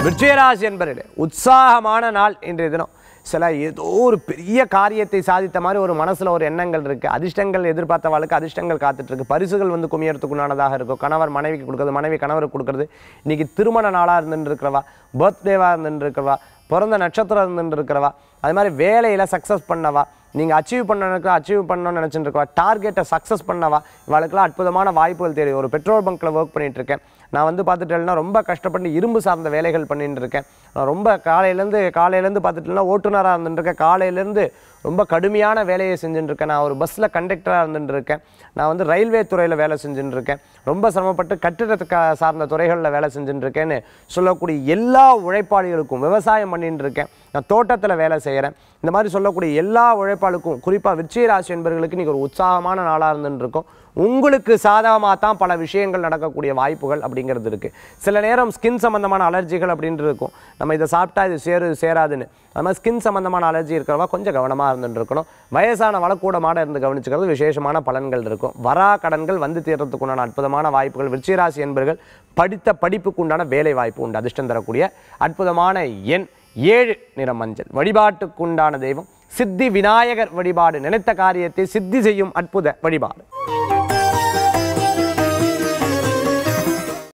விஜயராசி என்பர்களே உற்சாகமான நாள் இன்றைய தினம் சில ஏதோ ஒரு பெரிய காரியத்தை சாதித்த மாதிரி ஒரு மனசுல ஒரு எண்ணங்கள் இருக்கு அதிர்ஷ்டங்கள் எதிர்பார்த்தவாளுக்கு அதிர்ஷ்டங்கள் காத்துட்டு இருக்கு பரிசுகள் வந்து குமியறதுக்குண்டானதாக இருக்கும் கணவர் மனைவிக்கு கொடுக்கறது மனைவி கணவருக்கு கொடுக்கறது இன்னைக்கு திருமண நாளாக இருந்துட்டு இருக்கிறவா பர்த்டேவாக இருந்துட்டு இருக்கிறவா பிறந்த நட்சத்திரம் இருந்துட்டு இருக்கிறவா அது மாதிரி வேலையில் சக்ஸஸ் பண்ணவா நீங்கள் அச்சீவ் பண்ணனுக்கு அச்சீவ் பண்ணணும்னு நினச்சிட்டு இருக்கவா டார்கெட்டை சக்ஸஸ் பண்ணவா இவளுக்கெல்லாம் அற்புதமான வாய்ப்புகள் தெரியும் ஒரு பெட்ரோல் பங்க்கில் ஒர்க் பண்ணிட்டு இருக்கேன் நான் வந்து பார்த்துட்டேன்னா ரொம்ப கஷ்டப்பட்டு இரும்பு சார்ந்த வேலைகள் பண்ணிட்டு இருக்கேன் நான் ரொம்ப காலையிலேருந்து காலையிலேருந்து பார்த்துட்டேன்னா ஓட்டுநராக இருந்துட்டு இருக்கேன் காலையிலேருந்து ரொம்ப கடுமையான வேலையை செஞ்சுட்டு இருக்கேன் நான் ஒரு பஸ்ஸில் கண்டக்டராக இருந்துட்டு இருக்கேன் நான் வந்து ரயில்வே துறையில் வேலை செஞ்சுட்டு இருக்கேன் ரொம்ப சிரமப்பட்டு கட்டிடத்துக்கு சார்ந்த துறைகளில் வேலை செஞ்சுட்டு இருக்கேன்னு சொல்லக்கூடிய எல்லா உழைப்பாளிகளுக்கும் விவசாயம் பண்ணிட்டு இருக்கேன் நான் தோட்டத்தில் வேலை செய்கிறேன் இந்த மாதிரி சொல்லக்கூடிய எல்லா உழைப்பாளுக்கும் குறிப்பாக விருச்சிகராசி என்பவர்களுக்கு இன்றைக்கி ஒரு உற்சாகமான நாளாக இருந்துட்டு இருக்கும் உங்களுக்கு சாதகமாக தான் பல விஷயங்கள் நடக்கக்கூடிய வாய்ப்புகள் அப்படிங்கிறது இருக்குது சில நேரம் ஸ்கின் சம்மந்தமான அலர்ஜிகள் அப்படின்ட்டு இருக்கும் நம்ம இதை சாப்பிட்டா இது சேரு இது சேராதுன்னு அது மாதிரி ஸ்கின் சம்மந்தமான அலர்ஜி இருக்கிறவங்க கொஞ்சம் கவனமாக இருந்துட்டு இருக்கணும் வயசான வளக்கூடமாட இருந்து கவனிச்சுக்கிறது விசேஷமான பலன்கள் இருக்கும் வரா கடன்கள் வந்து தீர்றதுக்குண்டான அற்புதமான வாய்ப்புகள் விருச்சிகராசி என்பர்கள் படித்த படிப்புக்கு உண்டான வேலை வாய்ப்பு உண்டு அதிர்ஷ்டம் தரக்கூடிய அற்புதமான எண் ஏழு நிற மஞ்சள் வழிபாட்டுக்குண்டான தெய்வம் சித்தி விநாயகர் வழிபாடு நினைத்த காரியத்தை சித்தி செய்யும் அற்புத வழிபாடு